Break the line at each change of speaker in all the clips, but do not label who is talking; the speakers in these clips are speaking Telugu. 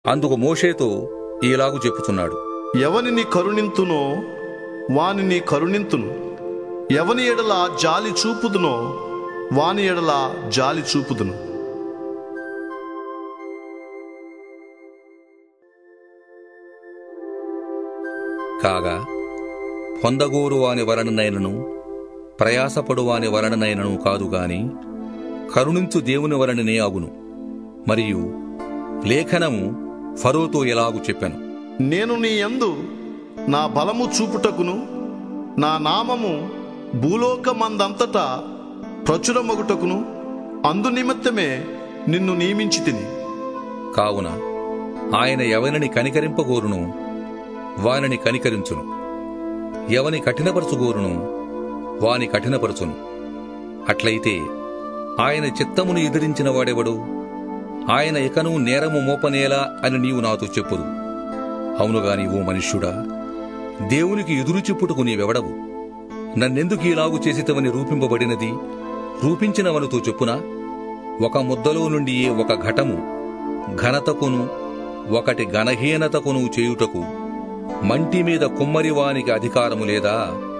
అందుకు మోషేతో ఈలాగు చెప్పుచున్నాడు
ఎవనిని కరుణింతునో వానిని కరుణింతును ఎవని ఎడల జాలి చూపుదునో వాని ఎడల జాలి చూపుదును
కాగా పొందగోరు వాని వలననైనను ప్రయాసపడు వాని వలననైనను కాదు గాని కరుణించు దేవుని వలననే అగును మరియు లేఖనము ఫరోతో ఎలాగు చెప్పాను
నేను నీ యందు నా బలము చూపుటకును నా నామము భూలోకమందంతటా ప్రచురమగుటకును అందు నిమిత్తమే నిన్ను నియమించి తిని
కావున ఆయన ఎవరిని కనికరింపగోరును వానిని కనికరించును ఎవని కఠినపరచుగోరును వాని కఠినపరచును అట్లయితే ఆయన చిత్తమును ఎదిరించిన వాడెవడు ఆయన ఇకను నేరము మోపనేలా అని నీవు నాతో చెప్పుదు అవునుగాని ఓ మనుష్యుడా దేవునికి ఎదురు చెప్పుటకు నీవెవడవు నన్నెందుకు ఇలాగు చేసితవని రూపింపబడినది రూపించినవనుతో చెప్పునా ఒక ముద్దలో నుండి ఒక ఘటము ఘనతకును ఒకటి ఘనహీనతకును చేయుటకు మంటి మీద కుమ్మరివానికి అధికారము లేదా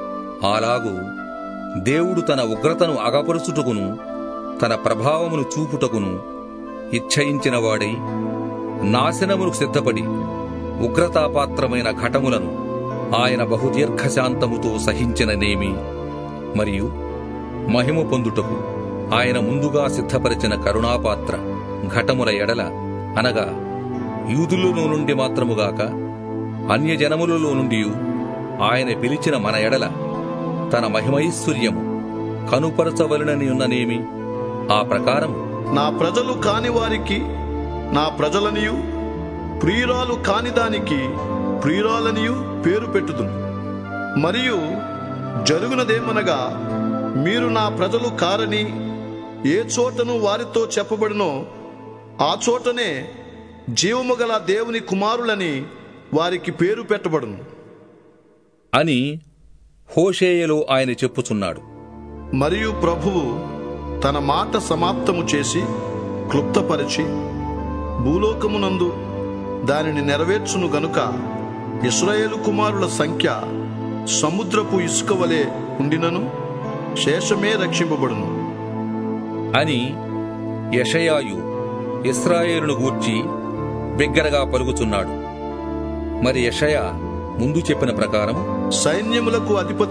అలాగు దేవుడు తన ఉగ్రతను అగపరుచుటకును తన ప్రభావమును చూపుటకును ఇచ్చయించినవాడై నాశనమును సిద్ధపడి ఉగ్రతాపాత్రమైన ఘటములను ఆయన బహుదీర్ఘశాంతముతో సహించిననేమి మరియు మహిమ పొందుటకు ఆయన ముందుగా సిద్ధపరిచిన కరుణాపాత్ర ఘటముల ఎడల అనగా యూదులలో నుండి మాత్రముగాక అన్యజనములలో నుండి ఆయన పిలిచిన మన ఎడల తన మహిమైశ్వర్యము కనుపరచవలనని ఉన్ననేమి ఆ ప్రకారం
నా ప్రజలు కాని వారికి నా ప్రజలనియు ప్రియురాలు కాని దానికి ప్రియురాలనియు పేరు పెట్టుదును మరియు జరుగునదేమనగా మీరు నా ప్రజలు కారని ఏ చోటను వారితో చెప్పబడినో ఆ చోటనే జీవము గల దేవుని కుమారులని వారికి పేరు పెట్టబడును
అని హోషేయలో ఆయన చెప్పుచున్నాడు
మరియు ప్రభువు తన మాట సమాప్తము చేసి క్లుప్తపరిచి భూలోకమునందు దానిని నెరవేర్చును గనుక ఇస్రాయేలు కుమారుల సంఖ్య సముద్రపు ఇసుక వలె ఉండినను శేషమే రక్షింపబడును
అని యషయాయు ఇస్రాయేలును గూర్చి బిగ్గరగా పలుకుచున్నాడు మరి యషయా ముందు చెప్పిన ప్రకారం
సైన్యములకు అధిపతి